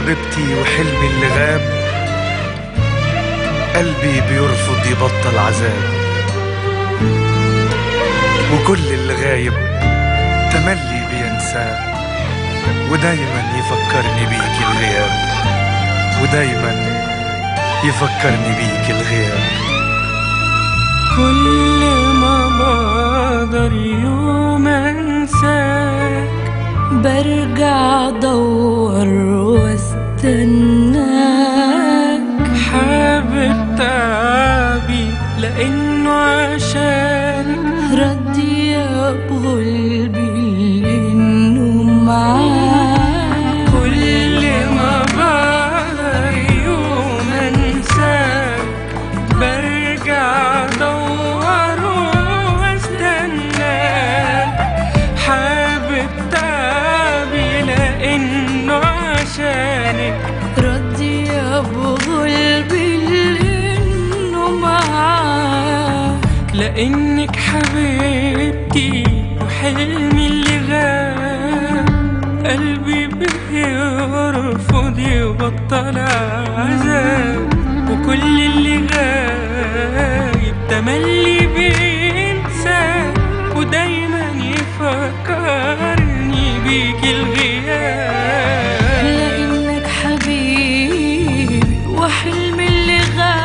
حبيبتي وحلمي اللي غاب قلبي بيرفض يبطل عذاب وكل اللي غايب تملي بينساه ودايما يفكرني بيك الغياب ودايما يفكرني بيك الغياب كل ما بقدر يوم انساك برجع ادور واستناك حابب تعبي لانه عشان ردي يا بقلبي انه معاك كل ما بقدر يوم انساك برجع ادور واستناك حابب تعبي لانه عشانك ردي يا بقلبي انه معاك لانك حبيبتي وحلمي اللي غاب قلبي بيرفض يبطل عذاب وكل اللي غايب تملي بينسى ودايما يفكرني بيك الغياب لانك حبيبي وحلمي اللي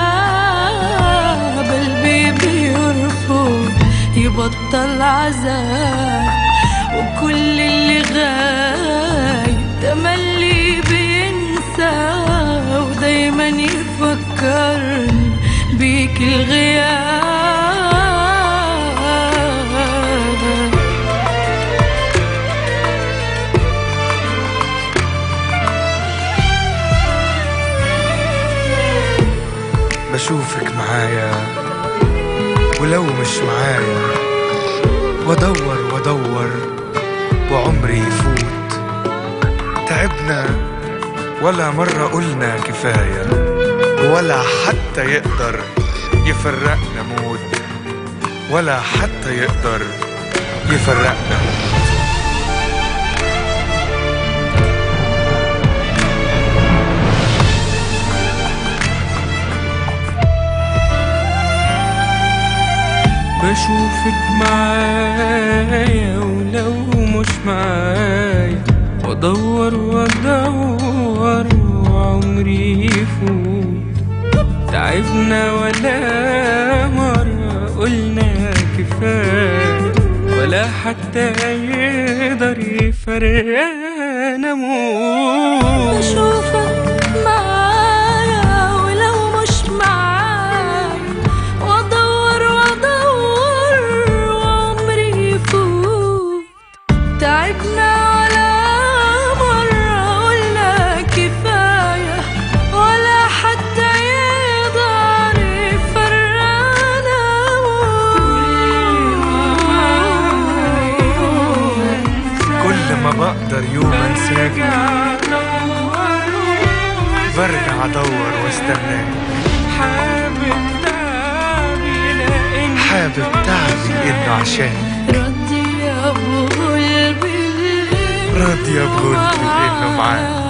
غاب قلبي بيرفض يبطل عذاب وكل اللي غايب تملي بينسى ودايما يفكرني بيك الغياب بشوفك معايا ولو مش معايا وادور وادور وعمري يفوت تعبنا ولا مرة قلنا كفاية ولا حتى يقدر يفرقنا موت ولا حتى يقدر يفرقنا موت بشوفك معايا ولو مش معايا وادور وادور وعمري يفوت تعبنا ولا مرة قلنا كفاية ولا حتى يقدر يفرقنا موت بشوفك معايا ولو مش معايا وادور وادور وعمري يفوت تعبنا ولا مرة قلنا كفاية ولا حتى يقدر يفرقنا كل ما بقدر يوم انساك برجع ادور واستناك حابب تعبي لأن حابب تعبي انه عشان ردي يا ابو قلبي راضية بقلبي انه معاك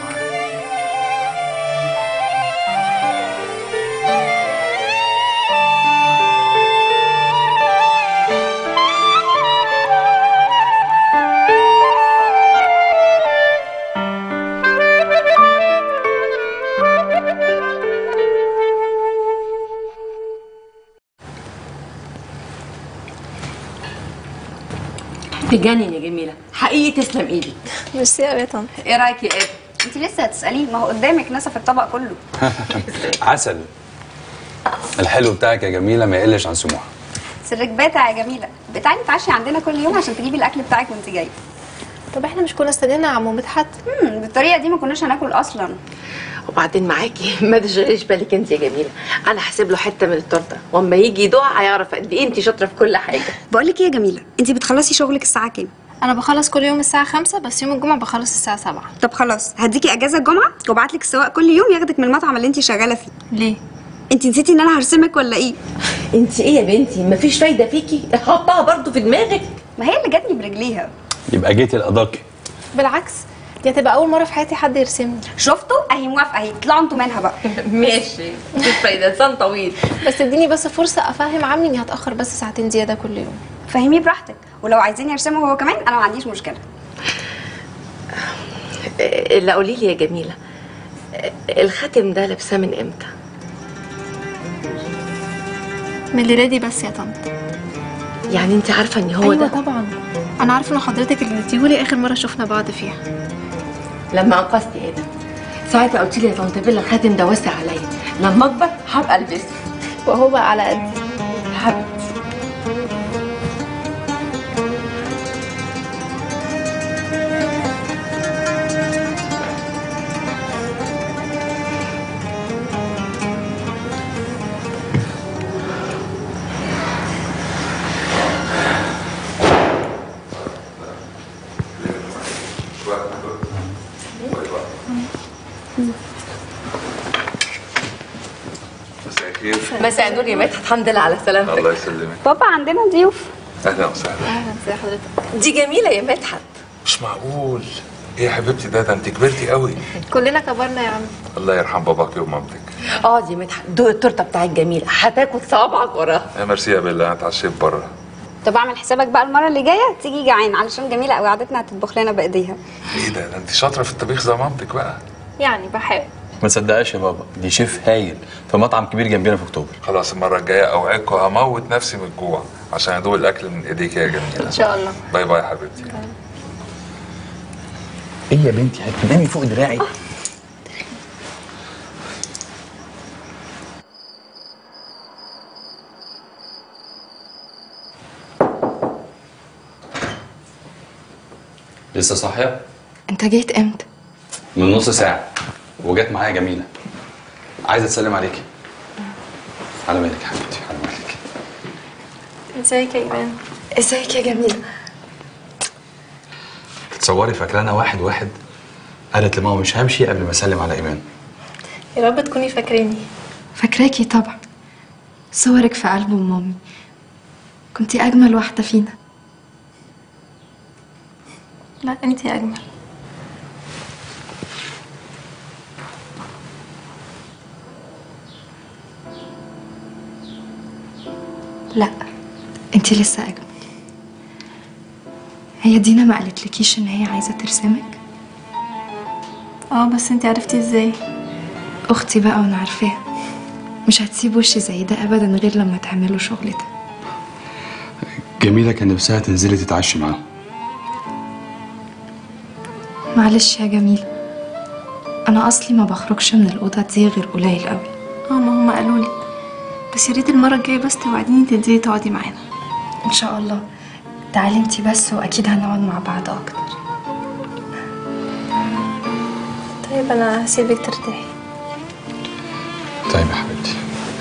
تجنن يا جميله حقيقي تسلم ايدك ميرسي قوي يا طنط ايه رايك يا ايه انت لسه هتساليه ما هو قدامك نسف الطبق كله عسل الحلو بتاعك يا جميله ما يقلش عن سموحه سرك باتع يا جميله بتعالي تعشي عندنا كل يوم عشان تجيبي الاكل بتاعك وانت جايه طب احنا مش كنا استنينا عمو مدحت امم بالطريقه دي ما كناش هناكل اصلا وبعدين معاكي ما تشغليش بالك انت يا جميله انا هسيب له حته من التورته واما يجي يدوق هيعرف قد ايه انت شاطره في كل حاجه بقول لك ايه يا جميله انت بتخلصي شغلك الساعه كام انا بخلص كل يوم الساعه خمسة بس يوم الجمعه بخلص الساعه سبعة طب خلاص هديكي اجازه الجمعه وابعت لك السواق كل يوم ياخدك من المطعم اللي انت شغاله فيه ليه انت نسيتي ان انا هرسمك ولا ايه انت ايه يا بنتي مفيش فايده فيكي حطها برضو في دماغك ما هي اللي جاتني برجليها يبقى جيتي القضاكي بالعكس دي هتبقى اول مره في حياتي حد يرسمني شفتوا اهي موافقه اهي اطلعوا انتوا منها بقى ماشي مفيش فايده لسان طويل بس اديني بس فرصه افهم عمي اني هتاخر بس ساعتين زياده كل يوم فهميه براحتك ولو عايزين يرسموا هو كمان انا ما عنديش مشكله اللي قولي لي يا جميله الخاتم ده لابساه من امتى من الليله بس يا طنط يعني انت عارفه ان هو ايوه ده طبعا انا عارفه ان حضرتك اللي اديتيهولي اخر مره شفنا بعض فيها لما انقذتي ادم ساعتها قلت لي يا طنط بيلا الخاتم ده وسع عليا لما اكبر هبقى البسه وهو بقى على قدي حبيبتي مساء الخير مساء النور يا مدحت الحمد لله على سلامتك الله يسلمك بابا عندنا ضيوف اهلا وسهلا اهلا ازي حضرتك دي جميله يا مدحت مش معقول ايه يا حبيبتي ده ده انت كبرتي قوي كلنا كبرنا يا عم الله يرحم باباك ومامتك اه دي مدحت دوق التورته بتاعت جميله هتاكل صوابعك وراها يا ميرسي يا بيلا انا اتعشيت بره طب اعمل حسابك بقى المره اللي جايه تيجي جعان علشان جميله قوي عادتنا هتطبخ لنا بايديها ايه ده ده انت شاطره في الطبيخ زي مامتك بقى يعني بحاول ما تصدقهاش يا بابا دي شيف هايل في مطعم كبير جنبنا في اكتوبر خلاص المره الجايه اوعدكم هموت نفسي من الجوع عشان ادوق الاكل من ايديك يا جميله ان شاء الله باي باي يا حبيبتي ايه يا بنتي هتنامي فوق دراعي لسه صاحيه انت جيت امتى من نص ساعه وجت معايا جميله عايزه تسلم عليكي على مالك يا حبيبتي على مالك ازيك يا ايمان ازيك يا جميله تصوري فاكرانا واحد واحد قالت لماما مش همشي قبل ما اسلم على ايمان يا رب تكوني فاكراني فاكراكي طبعا صورك في ألبوم مامي كنتي أجمل واحدة فينا لا انتي اجمل لا انتي لسه أجمل هي دينا ما قالتلكيش إن هي عايزة ترسمك اه بس انتي عرفتي ازاي أختي بقى وأنا عارفاها مش هتسيب وش زي ده أبدا غير لما تعملوا شغلتها جميله كان نفسها تنزلي تتعشي معاهم معلش يا جميل أنا أصلي ما بخرجش من الأوضة دي غير قليل قوي اه ما هما قالوا لي بس يا ريت المره الجايه بس توعديني تنزلي تقعدي معانا إن شاء الله تعالي انتي بس وأكيد هنقعد مع بعض أكتر طيب انا هسيبك ترتاحي طيب يا حبيبتي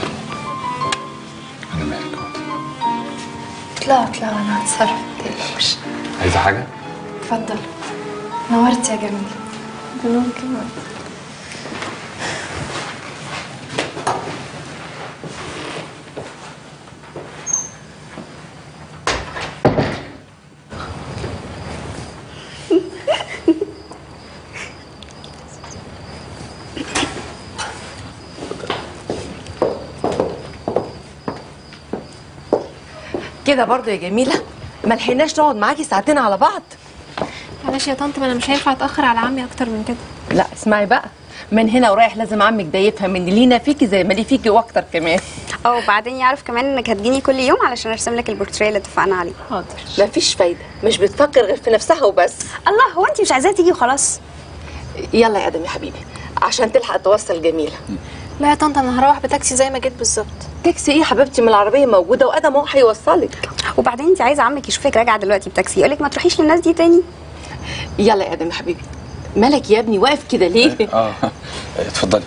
على مالك اقعدي. اطلعوا اطلعوا أنا هتصرف متقلقوش عايزه حاجه اتفضل نورت يا جميل بنور كمان كده برضو يا جميله ما لحقناش نقعد معاكي ساعتين على بعض معلش يا طنط ما انا مش هينفع اتاخر على عمي اكتر من كده لا اسمعي بقى من هنا ورايح لازم عمك ده يفهم ان لينا فيكي زي ما ليه فيكي واكتر كمان اه وبعدين يعرف كمان انك هتجيني كل يوم علشان ارسم لك البورتريه اللي اتفقنا عليه حاضر مفيش فايده مش بتفكر غير في نفسها وبس الله هو انت مش عايزاها تيجي وخلاص يلا يا ادم يا حبيبي عشان تلحق توصل جميله لا يا طنط انا هروح بتاكسي زي ما جيت بالظبط تاكسي ايه يا حبيبتي من العربيه موجوده وادم هو هيوصلك وبعدين انت عايزه عمك يشوفك راجعه دلوقتي بتاكسي يقولك ما تروحيش للناس دي تاني يلا يا ادم يا حبيبي مالك يا ابني واقف كده ليه اه اتفضلي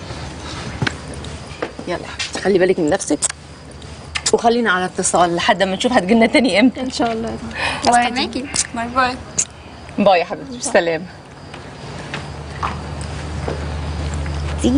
يلا يا حبيبتي خلي بالك من نفسك وخلينا على اتصال لحد ما نشوف هتجيلنا تاني امتى ان شاء الله يا طنط استناكي باي باي باي يا حبيبتي سلام تيجي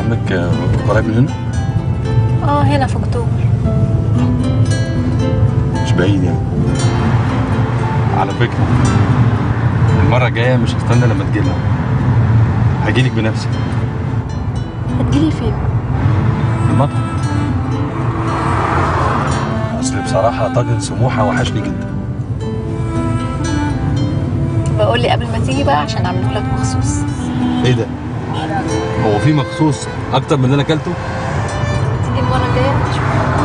عمك آه، قريب من هنا اه هنا في اكتوبر مش بعيد يعني على فكره المره الجايه مش هستنى لما تجيلنا هجيلك بنفسي هتجيلي فين المطعم اصل بصراحه طاجن سموحه وحشني جدا بقول لي قبل ما تيجي بقى عشان اعمله لك مخصوص ايه ده هو في مخصوص اكتر من اللي انا اكلته تيجي المره الجايه تشوف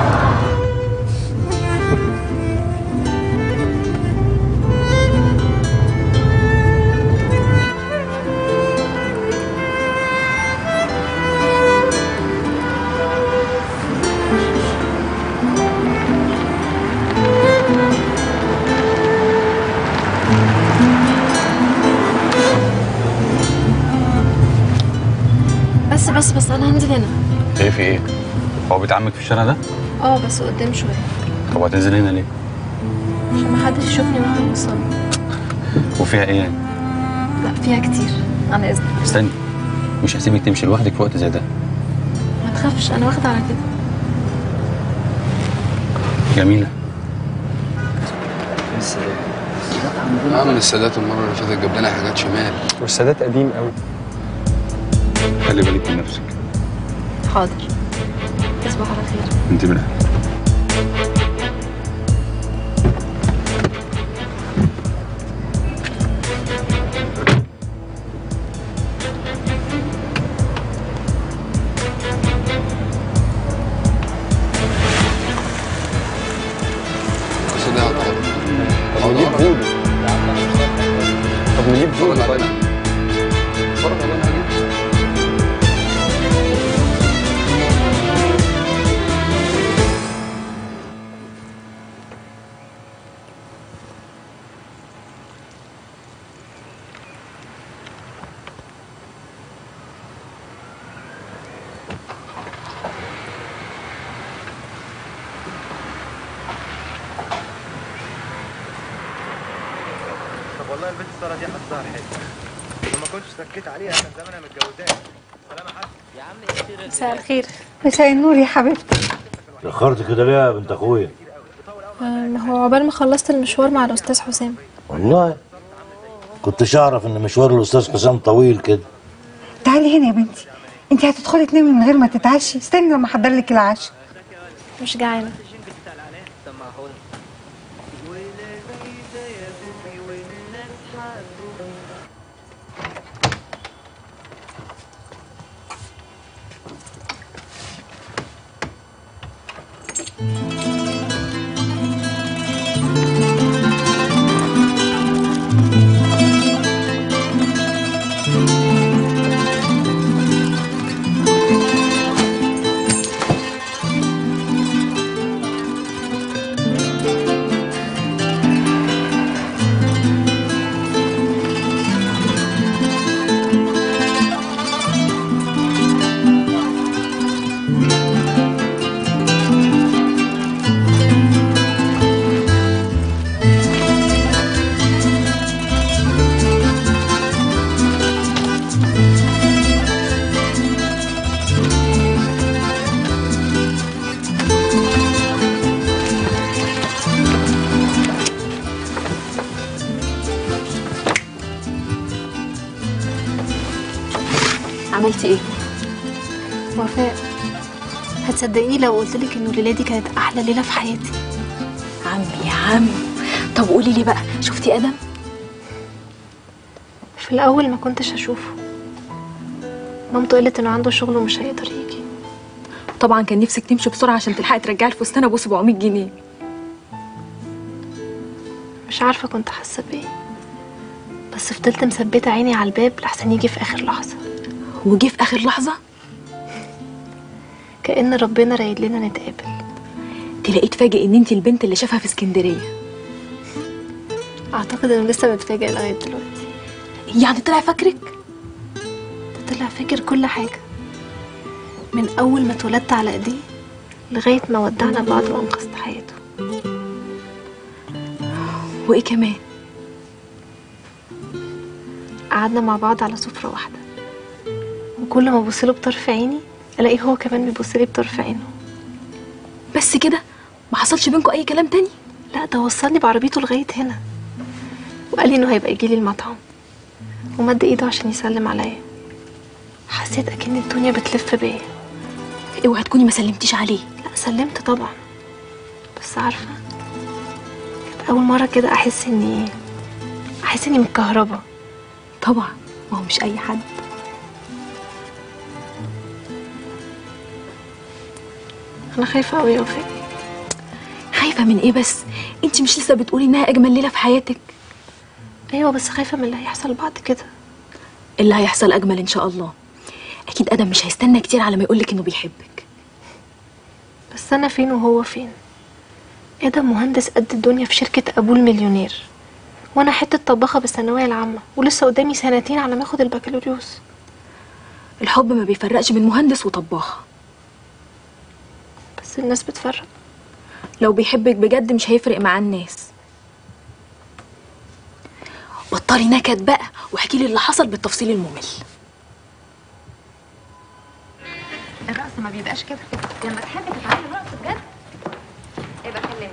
بس بس بس انا هنزل هنا ايه في ايه هو بيت عمك في الشارع ده اه بس قدام شويه طب هتنزل هنا ليه عشان محدش يشوفني وانا بوصل وفيها ايه يعني لا فيها كتير انا اذنك استني مش هسيبك تمشي لوحدك في وقت زي ده ما تخافش انا واخده على كده جميله عم السادات المرة اللي فاتت جاب لنا حاجات شمال والسادات قديم قوي خلي بالك من نفسك حاضر تصبح على خير انت من أهل. بس ده هتعرف طب نجيب فودو طب نجيب فودو طيب اتفرج على انا هجيب طب والله البنت ساره دي حظها حلو لما كنتش سكيت عليها كان زمانها متجوزاه سلام يا حاج مساء الخير مساء النور يا حبيبتي اتأخرت كده ليه يا بنت اخويا؟ ما هو عقبال ما خلصت المشوار مع الاستاذ حسام والله كنتش اعرف ان مشوار الاستاذ حسام طويل كده تعالي هنا يا بنتي انت هتدخلي تنامي من غير ما تتعشي استني لما احضر لك العشاء مش جعانه عملتي ايه؟ وفاء هتصدقيني لو قلت لك انه الليله دي كانت احلى ليله في حياتي عم يا عم طب قولي لي بقى شفتي ادم؟ في الاول ما كنتش اشوفه مامته قالت انه عنده شغل ومش هيقدر يجي طبعا كان نفسك تمشي بسرعه عشان تلحقي ترجعي الفستان ابو 700 جنيه مش عارفه كنت حاسه بايه بس فضلت مثبته عيني على الباب لحسن يجي في اخر لحظه وجه في اخر لحظه كأن ربنا رايد لنا نتقابل تلاقيه اتفاجئ ان انت البنت اللي شافها في اسكندريه اعتقد انه لسه متفاجئ لغايه دلوقتي يعني طلع فاكرك ده طلع فاكر كل حاجه من اول ما اتولدت على ايديه لغايه ما ودعنا بعض وانقذت حياته وايه كمان قعدنا مع بعض على سفره واحده وكل ما ابص له بطرف عيني الاقيه هو كمان بيبص لي بطرف عينه بس كده ما حصلش بينكم اي كلام تاني لا ده وصلني بعربيته لغايه هنا وقال لي انه هيبقى يجي لي المطعم ومد ايده عشان يسلم عليا حسيت اكن الدنيا بتلف بيا اوعي تكوني ما سلمتيش عليه لا سلمت طبعا بس عارفه كانت اول مره كده احس اني احس اني متكهربه طبعا ما هو مش اي حد انا خايفه قوي يا وفاء خايفه من ايه بس انت مش لسه بتقولي انها اجمل ليله في حياتك ايوه بس خايفه من اللي هيحصل بعد كده اللي هيحصل اجمل ان شاء الله اكيد ادم مش هيستنى كتير على ما يقولك انه بيحبك بس انا فين وهو فين ادم مهندس قد الدنيا في شركه ابوه المليونير وانا حته طباخه بالثانويه العامه ولسه قدامي سنتين على ما اخد البكالوريوس الحب ما بيفرقش بين مهندس وطباخه بس الناس بتفرق لو بيحبك بجد مش هيفرق مع الناس بطلي نكد بقى واحكي لي اللي حصل بالتفصيل الممل الرقص ما بيبقاش كده لما تحب تتعلم رقص بجد يبقى كلمني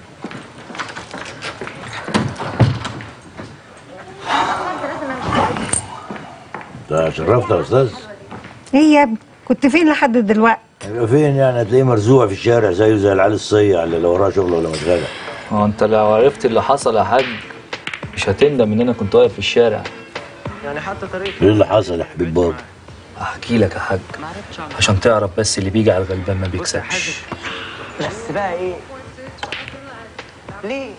ده شرفت يا استاذ ايه يا ابني كنت فين لحد دلوقتي يبقى فين يعني هتلاقيه مرزوع في الشارع زيه زي العيال الصيع اللي لو وراه شغل ولا مشغله هو انت لو عرفت اللي حصل يا حاج مش هتندم ان انا كنت واقف في الشارع يعني حتى طريقة ايه اللي حصل يا حبيب بابا احكي لك يا حاج عشان تعرف بس اللي بيجي على الغلبان ما بيكسبش بس بقى ايه ليه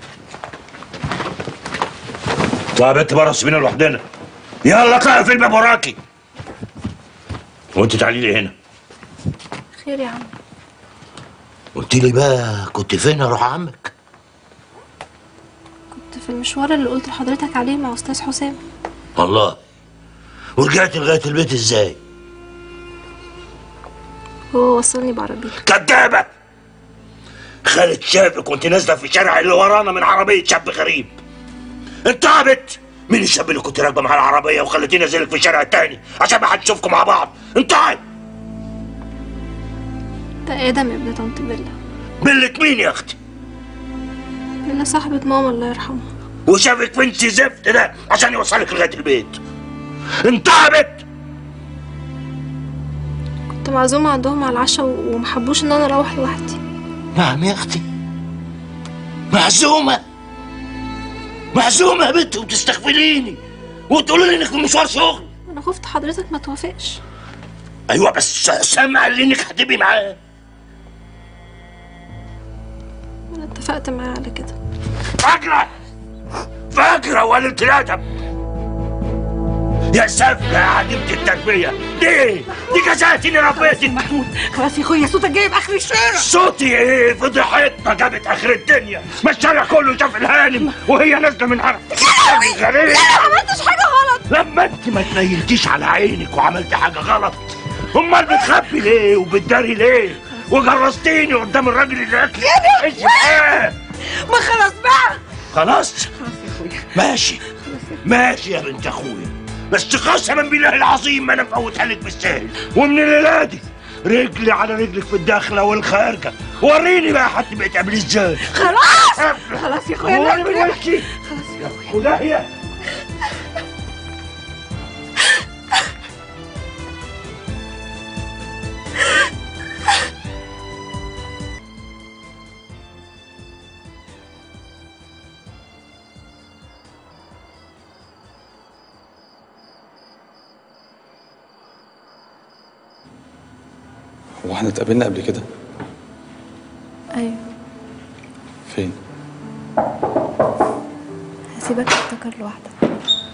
طب انت بره سيبينا لوحدنا يلا اطلعي في الباب وراكي وانت تعالي لي هنا خير يا عم قلت لي بقى كنت فين اروح عمك كنت في المشوار اللي قلت لحضرتك عليه مع استاذ حسام والله ورجعت لغايه البيت ازاي هو وصلني بعربيته كدابه خالد شافك وانت نازله في الشارع اللي ورانا من عربيه شاب غريب انت عبت مين الشاب اللي كنت راكبه مع العربيه وخليتيني انزلك في الشارع التاني عشان ما حد يشوفكم مع بعض انت ده ادم ابن طنط بيلا بلة مين يا اختي بيلا صاحبة ماما الله يرحمها وشافك في انت زفت ده عشان يوصلك لغايه البيت انت عبت كنت معزومة عندهم على العشاء و- ومحبوش ان انا اروح لوحدي نعم يا اختي معزومه معزومه يا بنت وتستغفليني وتقولوا لي انك في مشوار شغل انا خفت حضرتك ما توافقش ايوه بس سامع اللي انك هتبقي معاه انا اتفقت معاه على كده فاكره فاكره ولا الادب يا سافله يا عديمة التربيه ليه؟ دي جزاتي اللي ربيتك محمود خلاص يا اخويا صوتك جايب اخر الشارع صوتي ايه فضحتنا جابت اخر الدنيا ما الشارع كله شاف الهانم وهي نازله من عرف غريب لا ما عملتش حاجه غلط لما انت ما تنيلتيش على عينك وعملت حاجه غلط امال بتخبي ليه وبتداري ليه وجرستيني قدام الراجل اللي اكل عيش معاه ما خلاص بقى خلاص ماشي ماشي يا بنت اخويا بس قسما بالله العظيم ما انا مفوتها لك بالسهل ومن الليله دي رجلي على رجلك في الداخله والخارجه وريني بقى هتبقى تعملي ازاي خلاص خلاص يا اخويا هو لا انا من لا. وشي وداهيه هو احنا اتقابلنا قبل كده ايوه فين هسيبك تفتكر لوحدك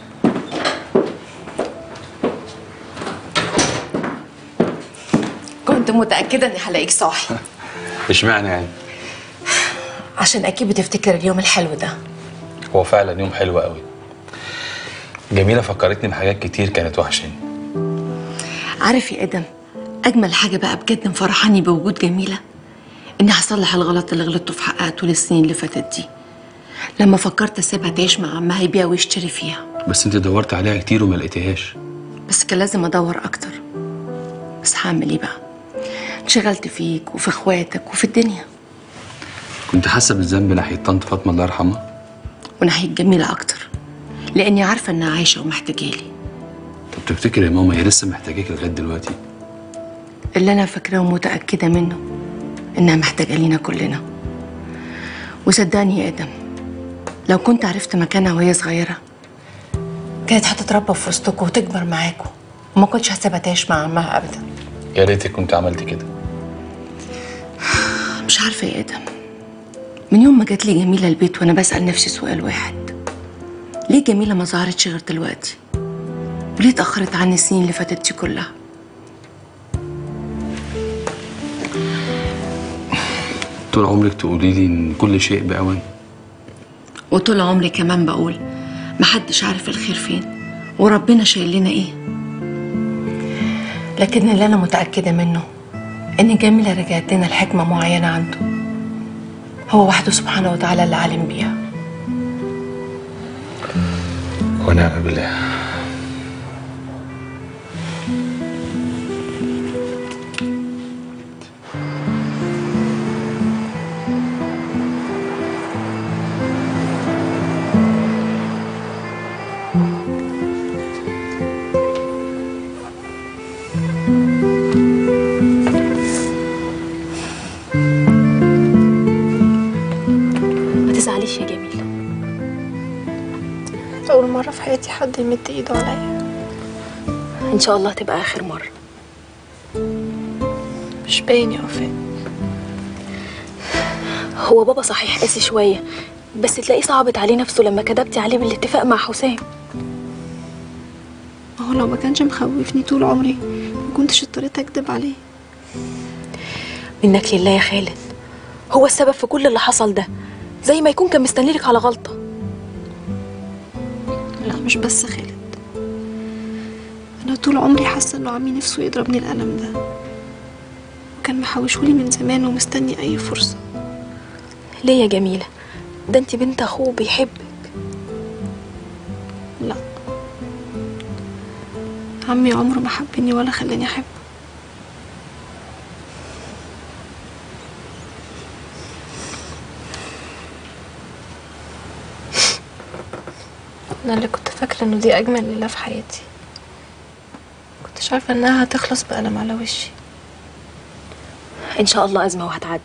كنت متأكدة إني هلاقيك صاحي اشمعنى يعني عشان أكيد بتفتكر اليوم الحلو ده هو فعلا يوم حلو قوي جميله فكرتني بحاجات كتير كانت وحشاني عارف يا ادم اجمل حاجه بقى بجد مفرحاني بوجود جميله اني هصلح الغلط اللي غلطته في حقها طول السنين اللي فاتت دي لما فكرت اسيبها تعيش مع عمها يبيع ويشتري فيها بس انت دورت عليها كتير وما لقيتيهاش بس كان لازم ادور اكتر بس هعمل ايه بقى انشغلت فيك وفي اخواتك وفي الدنيا كنت حاسه بالذنب ناحيه طنط فاطمه الله يرحمها وناحية جميلة أكتر لأني عارفة إنها عايشة ومحتاجالي طب تفتكر يا ماما هي لسه محتاجاك لغايه دلوقتي اللي أنا فاكراه ومتأكدة منه إنها محتاجة لينا كلنا وصدقني يا آدم لو كنت عرفت مكانها وهي صغيرة كانت هتتربى في وسطكم وتكبر معاكم وما كنتش هسيبها تعيش مع عمها أبدا يا ريتك كنت عملت كده مش عارفة يا آدم من يوم ما جات لي جميلة البيت وأنا بسأل نفسي سؤال واحد ليه جميلة ما ظهرتش غير دلوقتي وليه اتأخرت عني السنين اللي فاتت دي كلها طول عمرك تقولي لي ان كل شيء باوان وطول عمري كمان بقول محدش عارف الخير فين وربنا شايل لنا ايه لكن اللي انا متاكده منه ان جميله رجعت لنا الحكمه معينه عنده هو وحده سبحانه وتعالى اللي عالم بيها ونعم بالله ما تزعليش يا جميلة أول مرة في حياتي حد يمد إيده عليا ان شاء الله تبقى اخر مره مش باين يا وفاء هو بابا صحيح قاسي شويه بس تلاقيه صعبت عليه نفسه لما كدبتي عليه بالاتفاق مع حسام ما هو لو ما كانش مخوفني طول عمري ما كنتش اضطريت أكدب عليه منك لله يا خالد هو السبب في كل اللي حصل ده زي ما يكون كان مستنيلك على غلطه لا مش بس خالد أنا طول عمري حاسة إنه عمي نفسه يضربني القلم ده وكان محوشهولي من زمان ومستني أي فرصة ليه يا جميله ده انت بنت اخوه بيحبك لا عمي عمره ما حبني ولا خلاني أحبه أنا اللي كنت فاكرة إنه دي أجمل ليلة في حياتي كنتش عارفة إنها هتخلص بقلم على وشي ان شاء الله ازمه وهتعدي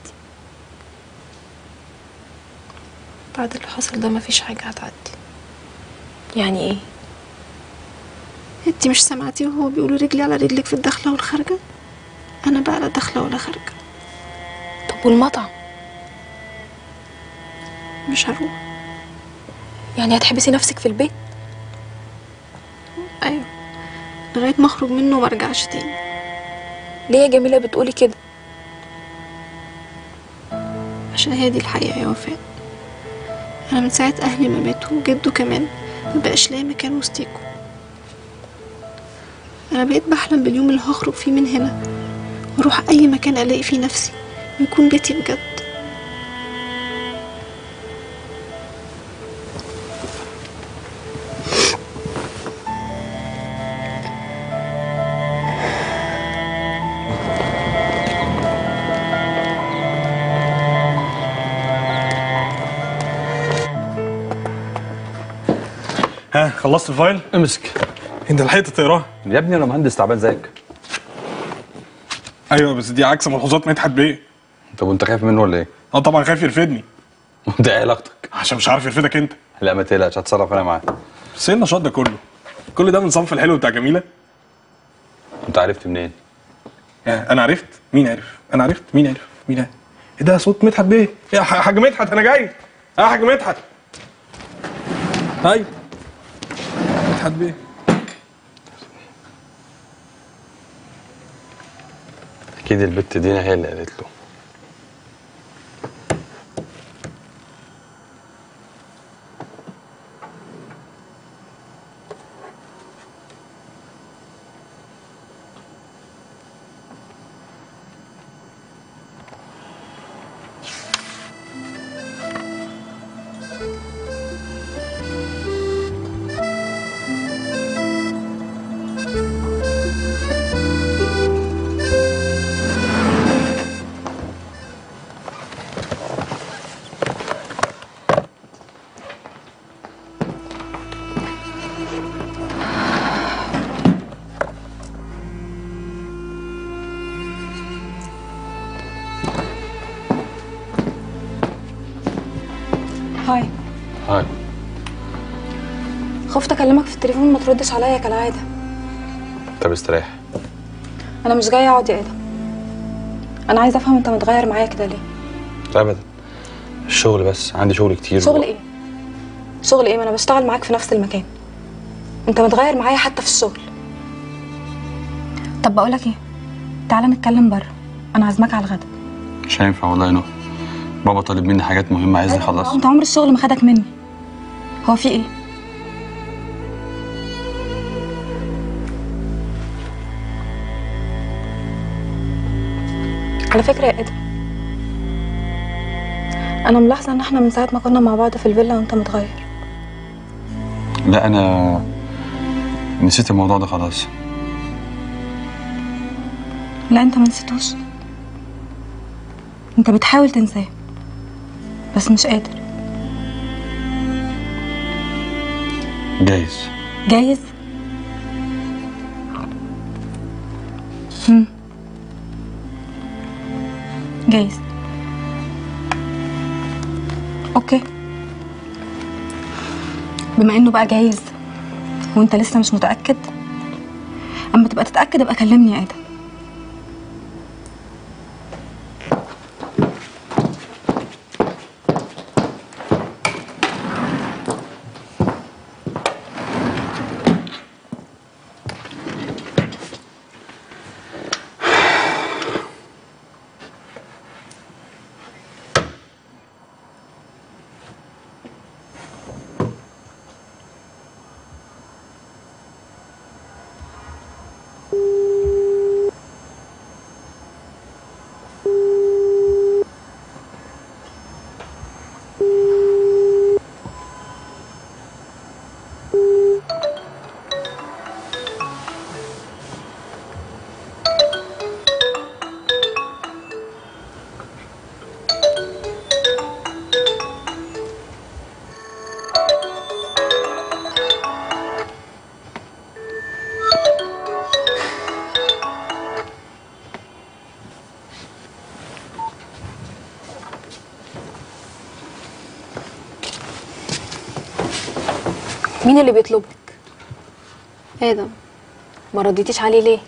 بعد اللي حصل ده مفيش حاجة هتعدي يعني ايه انتي مش سمعتي وهو بيقولوا رجلي على رجلك في الداخلة والخارجة أنا بقى لا داخلة ولا خارجة طب والمطعم مش هروح يعني هتحبسي نفسك في البيت أيوة لغاية ما أخرج منه وما أرجعش تاني ليه يا جميله بتقولي كده عشان هي دي الحقيقة يا وفاء أنا من ساعة أهلي ما ماتوا وجده كمان مبقاش لاقي مكان وسطيكوا أنا بقيت بحلم باليوم اللي هخرج فيه من هنا وأروح أي مكان ألاقي فيه نفسي ويكون بيتي بجد ها خلصت الفايل؟ امسك انت لحقت تقراه؟ يا ابني انا مهندس تعبان زيك ايوه بس دي عكس ملحوظات مدحت بيه طب وانت خايف منه ولا ايه؟ اه طبعا خايف يرفدني وانت ايه علاقتك؟ عشان مش عارف يرفدك انت لا ما تقلقش هتصرف انا معاه بس ايه النشاط ده كله؟ كل ده من صنف الحلو بتاع جميله؟ انت عرفت منين؟ آه، انا عرفت مين عرف؟ انا عرفت مين عرف؟ مين عرف؟ ايه ده صوت مدحت بيه؟ يا ح- حاج مدحت انا جاي يا حاج مدحت هاي مدحت بيه اكيد البت دينا هي اللي قالت له هاي هاي خفت اكلمك في التليفون ما تردش عليا كالعاده طب استريح انا مش جايه اقعد يا ادم انا عايزه افهم انت متغير معايا كده ليه ابدا الشغل بس عندي شغل كتير شغل ايه شغل ايه ما انا بشتغل معاك في نفس المكان انت متغير معايا حتى في الشغل طب بقولك ايه تعالى نتكلم بره انا عازماك على الغدا مش هينفع والله يا نهى بابا طالب مني حاجات مهمه عايز يخلصها انت عمر الشغل ما خدك مني هو في ايه على فكره يا ادم انا ملاحظه ان احنا من ساعه ما كنا مع بعض في الفيلا وانت متغير لا انا نسيت الموضوع ده خلاص لا انت ما نسيتوش انت بتحاول تنساه بس مش قادر جايز جايز هم. جايز اوكي بما انه بقى جايز وانت لسه مش متاكد اما تبقى تتاكد ابقى كلمني يا ادم مين اللي بيطلبك ادم ما رديتيش عليه ليه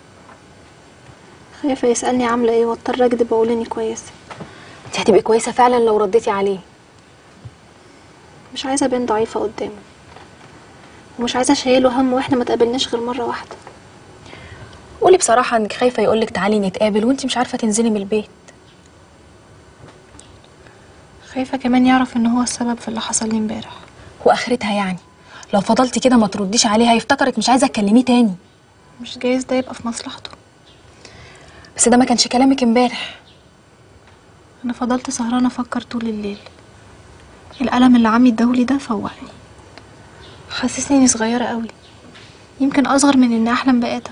خايفه يسالني عامله ايه واضطر اكدب واقول اني كويسه انت هتبقي كويسه فعلا لو رديتي عليه مش عايزه ابان ضعيفه قدامه ومش عايزه اشيله هم واحنا ما تقابلناش غير مره واحده قولي بصراحه انك خايفه يقولك تعالي نتقابل وانت مش عارفه تنزلي من البيت خايفه كمان يعرف ان هو السبب في اللي حصل لي امبارح واخرتها يعني لو فضلتي كده ما ترديش عليه هيفتكرك مش عايزه تكلميه تاني مش جايز ده يبقى في مصلحته بس ده ما كانش كلامك امبارح انا فضلت سهرانه افكر طول الليل الألم اللي عمي اداهولي ده فوقني حسسني اني صغيره قوي يمكن اصغر من اني احلم بادم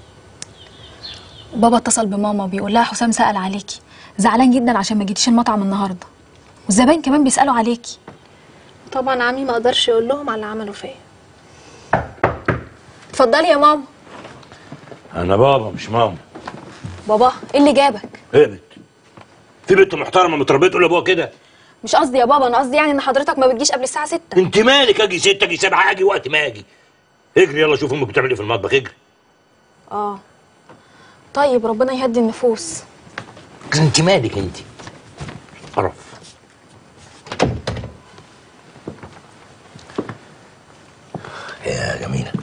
بابا اتصل بماما بيقول لها حسام سأل عليكي زعلان جدا عشان ما جيتيش المطعم النهارده والزباين كمان بيسألوا عليكي طبعا عمي ما قدرش يقول لهم على اللي عملوا فيا اتفضلي يا ماما انا بابا مش ماما بابا ايه اللي جابك ايه بنت في بنت محترمه متربيه تقول لابوها كده مش قصدي يا بابا انا قصدي يعني ان حضرتك ما بتجيش قبل الساعه 6 انت مالك اجي ستة اجي سبعة اجي وقت ما اجي اجري يلا شوف امك بتعمل ايه في المطبخ اجري اه طيب ربنا يهدي النفوس انت مالك انت قرف يا جميلة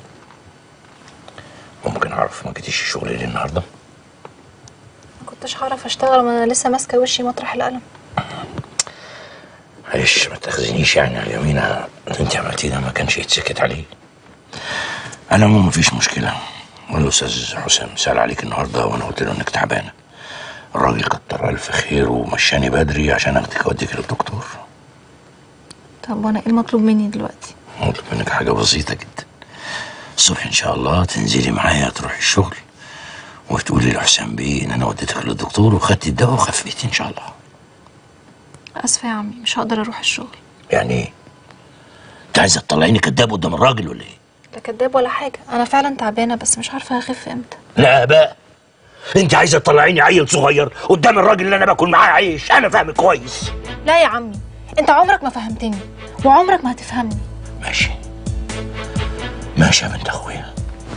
ممكن اعرف ما جيتيش الشغل ليه النهارده ما كنتش هعرف اشتغل وانا لسه ماسكه وشي مطرح القلم معلش ما تاخذنيش يعني يا جميلة اللي انت عملتيه ده ما كانش يتسكت عليه انا مو مفيش مشكلة والاستاذ حسام سأل عليك النهارده وانا قلت له انك تعبانة الراجل كتر الف خير ومشاني بدري عشان اخدك اوديك للدكتور طب وانا ايه المطلوب مني دلوقتي مطلوب منك حاجة بسيطة جدا الصبح ان شاء الله تنزلي معايا تروحي الشغل وتقولي لحسام بيه ان انا وديتك للدكتور وخدتي الدواء وخفيتي ان شاء الله اسفه يا عمي مش هقدر اروح الشغل يعني ايه انت عايزه تطلعيني كداب قدام الراجل ولا ايه لا كداب ولا حاجه انا فعلا تعبانه بس مش عارفه هخف امتى لا بقى انت عايزه تطلعيني عيل صغير قدام الراجل اللي انا باكل معاه عيش انا فاهمك كويس لا يا عمي انت عمرك ما فهمتني وعمرك ما هتفهمني ماشي ماشي يا بنت اخويا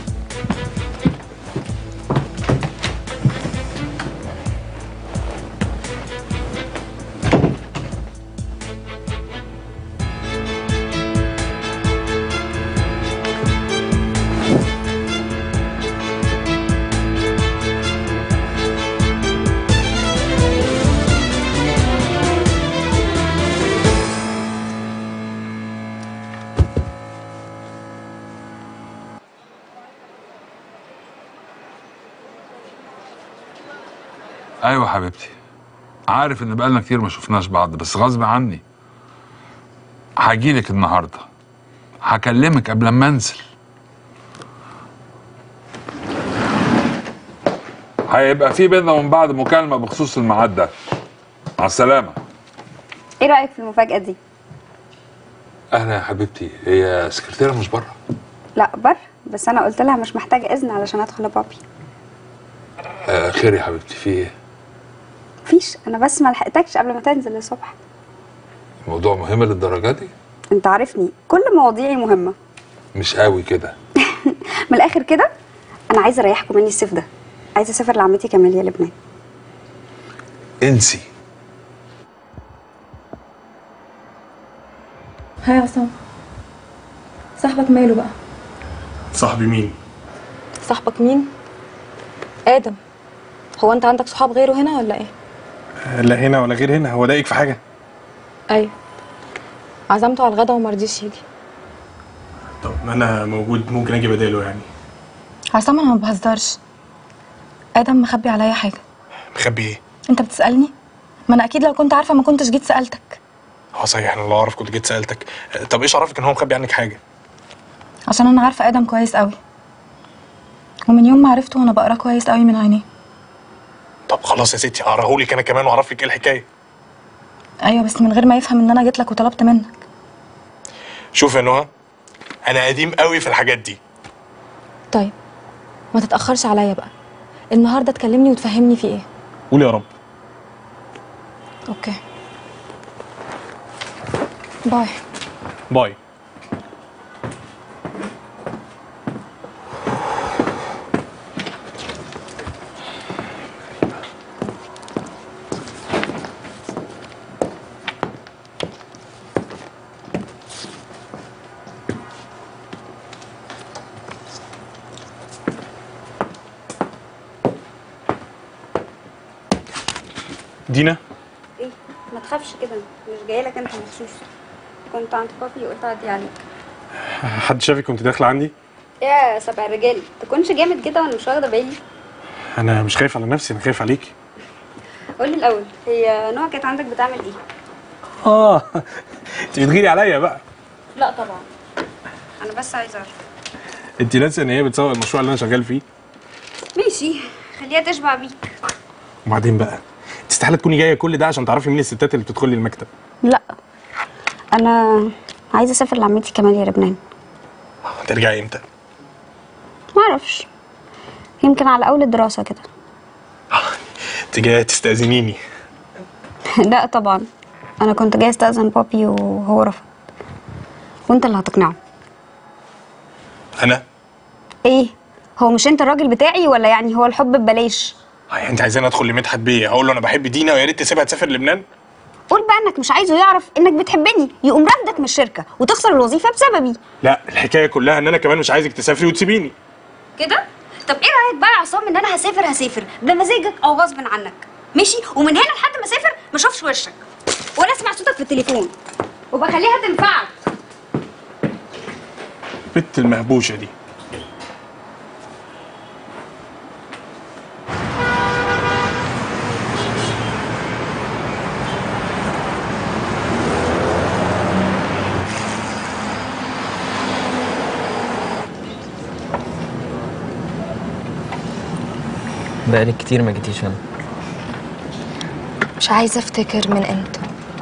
ايوه حبيبتي عارف ان بقالنا كتير ما شفناش بعض بس غصب عني هجيلك النهارده هكلمك قبل ما انزل هيبقى في بينا ومن بعد مكالمه بخصوص الميعاد ده مع السلامه ايه رايك في المفاجاه دي اهلا يا حبيبتي هي سكرتيره مش بره لا بر بس انا قلت لها مش محتاجه اذن علشان ادخل لبابي آه خير يا حبيبتي في ايه مفيش انا بس ما لحقتكش قبل ما تنزل الصبح موضوع مهم للدرجه دي انت عارفني كل مواضيعي مهمه مش قوي كده من الاخر كده انا عايزه اريحكم مني الصيف ده عايزه اسافر لعمتي كاميليا لبنان انسي ها يا عصام صاحبك ماله بقى صاحبي مين صاحبك مين ادم هو انت عندك صحاب غيره هنا ولا ايه لا هنا ولا غير هنا هو ضايقك في حاجه ايوه عزمته على الغدا وما رضيش يجي طب ما انا موجود ممكن اجي بداله يعني عصام انا ما بهزرش ادم مخبي عليا حاجه مخبي ايه انت بتسالني ما انا اكيد لو كنت عارفه ما كنتش جيت سالتك اه صحيح انا لو اعرف كنت جيت سالتك طب ايش عرفك ان هو مخبي عنك حاجه عشان انا عارفه ادم كويس قوي ومن يوم ما عرفته وانا بقراه كويس قوي من عينيه طب خلاص يا ستي هقراهولك انا كمان واعرف لك ايه الحكايه ايوه بس من غير ما يفهم ان انا جيت لك وطلبت منك شوف يا نهى انا قديم قوي في الحاجات دي طيب ما تتاخرش عليا بقى النهارده تكلمني وتفهمني في ايه قول يا رب اوكي باي باي دينا ايه ما تخافش كده مش جايه لك انت مخصوص كنت عند بابي وقلت اعدي عليك حد شافك كنت داخله عندي يا سبع رجال تكونش جامد كده وانا مش واخده بالي انا مش خايف على نفسي انا خايف عليكي قولي الاول هي نوع كانت عندك بتعمل ايه اه انت بتغيري عليا بقى لا طبعا انا بس عايزه اعرف انت ناسيه ان هي بتسوق المشروع اللي انا شغال فيه ماشي خليها تشبع بيك وبعدين بقى انت استحاله تكوني جايه كل ده عشان تعرفي مين الستات اللي بتدخل لي المكتب لا انا عايزه اسافر لعمتي كمال يا لبنان هترجعي امتى ما اعرفش يمكن على اول الدراسه كده انت جايه تستاذنيني لا طبعا انا كنت جايه استاذن بابي وهو رفض وانت اللي هتقنعه انا ايه هو مش انت الراجل بتاعي ولا يعني هو الحب ببلاش يعني انت عايزاني ادخل لمدحت بيه اقول له انا بحب دينا ويا ريت تسيبها تسافر لبنان قول بقى انك مش عايزه يعرف انك بتحبني يقوم رفضك من الشركه وتخسر الوظيفه بسببي لا الحكايه كلها ان انا كمان مش عايزك تسافري وتسيبيني كده طب ايه رايك بقى يا عصام ان انا هسافر هسافر بمزاجك او غصب عنك ماشي ومن هنا لحد ما اسافر ما اشوفش وشك ولا اسمع صوتك في التليفون وبخليها تنفعك بنت المهبوشه دي بقالك كتير ما جيتيش هنا مش عايزه افتكر من امتى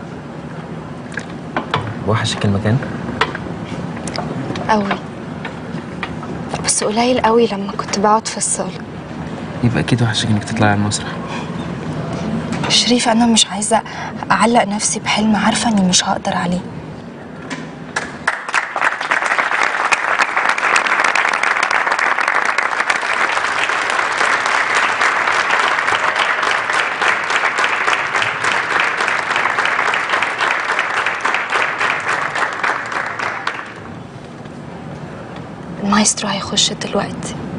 وحشك المكان قوي بس قليل قوي لما كنت بقعد في الصاله يبقى اكيد وحشك انك تطلعي على المسرح شريف انا مش عايزه اعلق نفسي بحلم عارفه اني مش هقدر عليه المايسترو هيخش دلوقتي